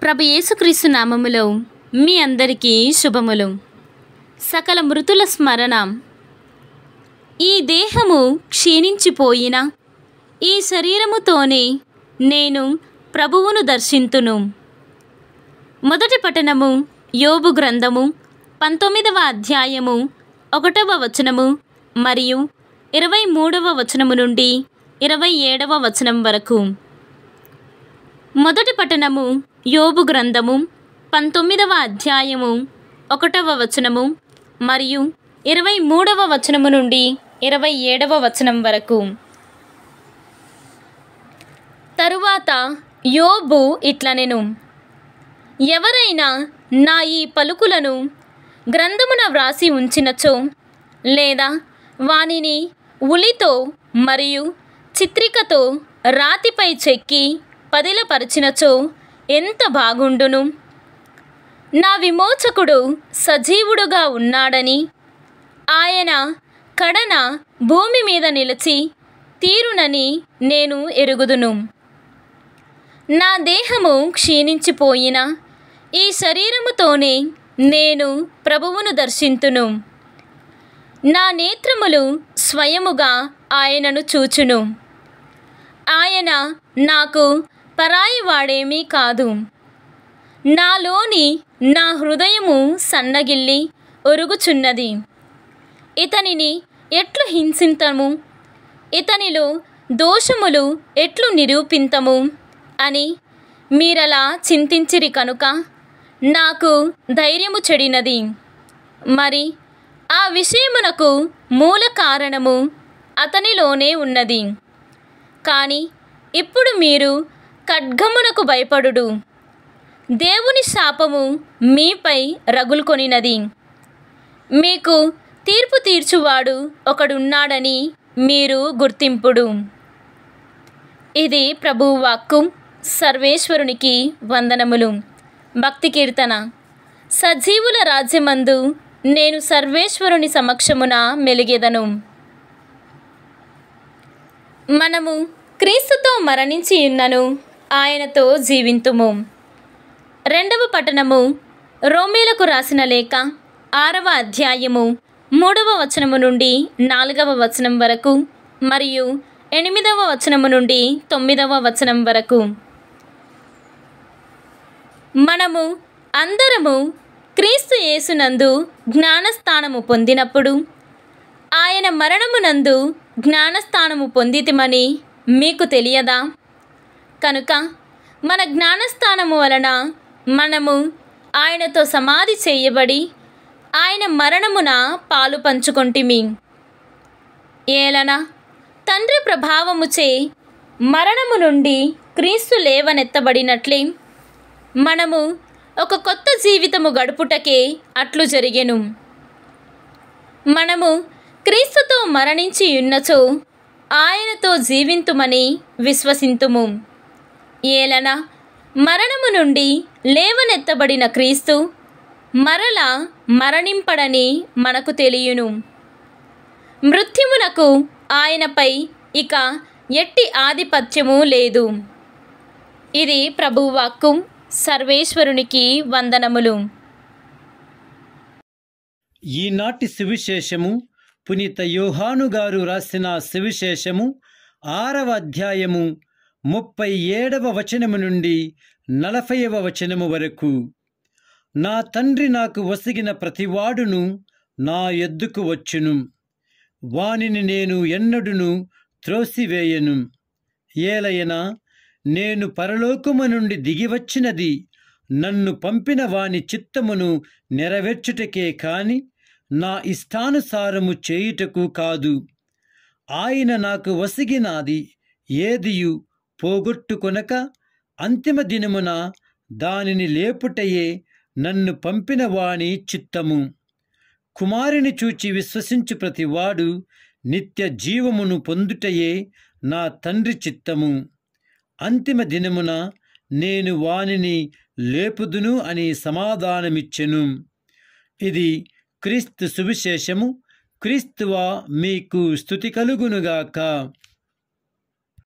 ప్రభు యేసుక్రీస్తు నామములో మీ అందరికీ శుభములు సకల మృతుల స్మరణ ఈ దేహము క్షీణించిపోయిన ఈ శరీరముతోనే నేను ప్రభువును దర్శింతును మొదటి పఠనము యోబు గ్రంథము పంతొమ్మిదవ అధ్యాయము ఒకటవ వచనము మరియు ఇరవై మూడవ వచనము నుండి ఇరవై ఏడవ వచనం వరకు మొదటి పఠనము యోబు గ్రంథము పంతొమ్మిదవ అధ్యాయము ఒకటవ వచనము మరియు ఇరవై మూడవ వచనము నుండి ఇరవై ఏడవ వచనం వరకు తరువాత యోబు ఇట్లనెను ఎవరైనా నా ఈ పలుకులను గ్రంథమున వ్రాసి ఉంచినచో లేదా వానిని ఉలితో మరియు చిత్రికతో రాతిపై చెక్కి పదిలపరిచినచో ఎంత బాగుండును నా విమోచకుడు సజీవుడుగా ఉన్నాడని ఆయన కడన భూమి మీద నిలిచి తీరునని నేను ఎరుగుదును నా దేహము క్షీణించిపోయిన ఈ శరీరముతోనే నేను ప్రభువును దర్శింతును నా నేత్రములు స్వయముగా ఆయనను చూచును ఆయన నాకు పరాయివాడేమీ కాదు నాలోని నా హృదయము సన్నగిల్లి ఒరుగుచున్నది ఇతనిని ఎట్లు హింసింతము ఇతనిలో దోషములు ఎట్లు నిరూపింతము అని మీరలా చింతించిరి కనుక నాకు ధైర్యము చెడినది మరి ఆ విషయమునకు మూల కారణము అతనిలోనే ఉన్నది కానీ ఇప్పుడు మీరు ఖడ్గమునకు భయపడుడు దేవుని శాపము మీపై రగులుకొనినది మీకు తీర్పు తీర్చువాడు ఒకడున్నాడని మీరు గుర్తింపుడు ఇది ప్రభువు వాక్కు సర్వేశ్వరునికి వందనములు భక్తి కీర్తన సజీవుల రాజ్యమందు నేను సర్వేశ్వరుని సమక్షమున మెలిగెదను మనము క్రీస్తుతో మరణించి ఉన్నను ఆయనతో జీవింతుము రెండవ పట్టణము రోమేలకు రాసిన లేఖ ఆరవ అధ్యాయము మూడవ వచనము నుండి నాలుగవ వచనం వరకు మరియు ఎనిమిదవ వచనము నుండి తొమ్మిదవ వచనం వరకు మనము అందరము క్రీస్తు యేసునందు జ్ఞానస్థానము పొందినప్పుడు ఆయన మరణమునందు జ్ఞానస్థానము పొందితిమని మీకు తెలియదా కనుక మన జ్ఞానస్థానము వలన మనము ఆయనతో సమాధి చేయబడి ఆయన మరణమున పాలు పంచుకొంటిమి ఏలన తండ్రి ప్రభావముచే మరణము నుండి క్రీస్తు లేవనెత్తబడినట్లే మనము ఒక కొత్త జీవితము గడుపుటకే అట్లు జరిగెను మనము క్రీస్తుతో మరణించి ఉన్నచో ఆయనతో జీవింతుమని విశ్వసింతుము ఏలన మరణము నుండి లేవనెత్తబడిన క్రీస్తు మరల మరణింపడని మనకు తెలియను మృత్యుమునకు ఆయనపై ఇక ఎట్టి ఆధిపత్యము లేదు ఇది ప్రభువాక్కు సర్వేశ్వరునికి వందనములు ఈనాటి సువిశేషము పునీత యోహాను గారు రాసిన సువిశేషము ఆరవ అధ్యాయము ముప్పై ఏడవ వచనము నుండి నలభైవ వచనము వరకు నా తండ్రి నాకు వసిగిన ప్రతివాడును నా ఎద్దుకు వచ్చును వానిని నేను ఎన్నడును త్రోసివేయను ఏలయన నేను పరలోకము నుండి దిగివచ్చినది నన్ను పంపిన వాని చిత్తమును నెరవేర్చుటకే కాని నా ఇష్టానుసారము చేయుటకు కాదు ఆయన నాకు వసిగినాది ఏదియు పోగొట్టుకొనక అంతిమ దినమున దానిని లేపుటయే నన్ను పంపిన వాని చిత్తము కుమారుని చూచి విశ్వసించు ప్రతివాడు నిత్య జీవమును పొందుటయే నా తండ్రి చిత్తము అంతిమ దినమున నేను వానిని లేపుదును అని సమాధానమిచ్చెను ఇది క్రీస్తు సువిశేషము క్రీస్తువా మీకు స్థుతి కలుగునుగాక